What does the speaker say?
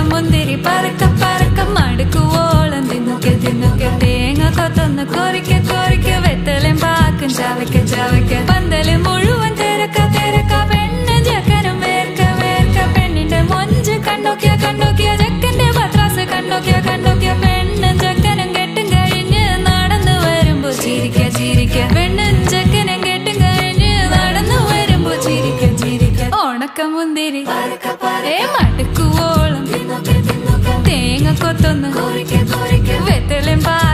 മുന്തിരി പറക്ക പറക്ക മടുക്കുവോളം തിന്നുക്കെ തിന്നുക്കെ തേങ്ങ കൊത്തൊന്ന് കൊറിക്ക കൊറിക്ക വെത്തലും പാക്കും ചവയ്ക്ക ചവയ്ക്ക പന്തല് മുഴുവൻ തിരക്ക തിരക്ക പെണ്ണ് ജക്കനും വേർക്ക വേർക്ക പെണ്ണിന്റെ മൊഞ്ച് കണ്ടോക്കിയ കണ്ടോക്കിയ ജക്കന്റെ പത്രാസ് കണ്ടോക്കിയ കണ്ടോക്കിയ പെണ്ണും ജക്കനും കെട്ടും കഴിഞ്ഞ് നടന്നു വരുമ്പോ ചിരിക്ക ചിരിക്ക പെണ്ണും ജക്കനും കെട്ടും കഴിഞ്ഞ് നടന്നു വരുമ്പോ ചിരിക്ക ചിരിക്ക ഉണക്ക മുന്തിരി ഏ മടുക്കുവോളം തേങ്ങ കൊത്തൊന്ന് വെത്തലും പാ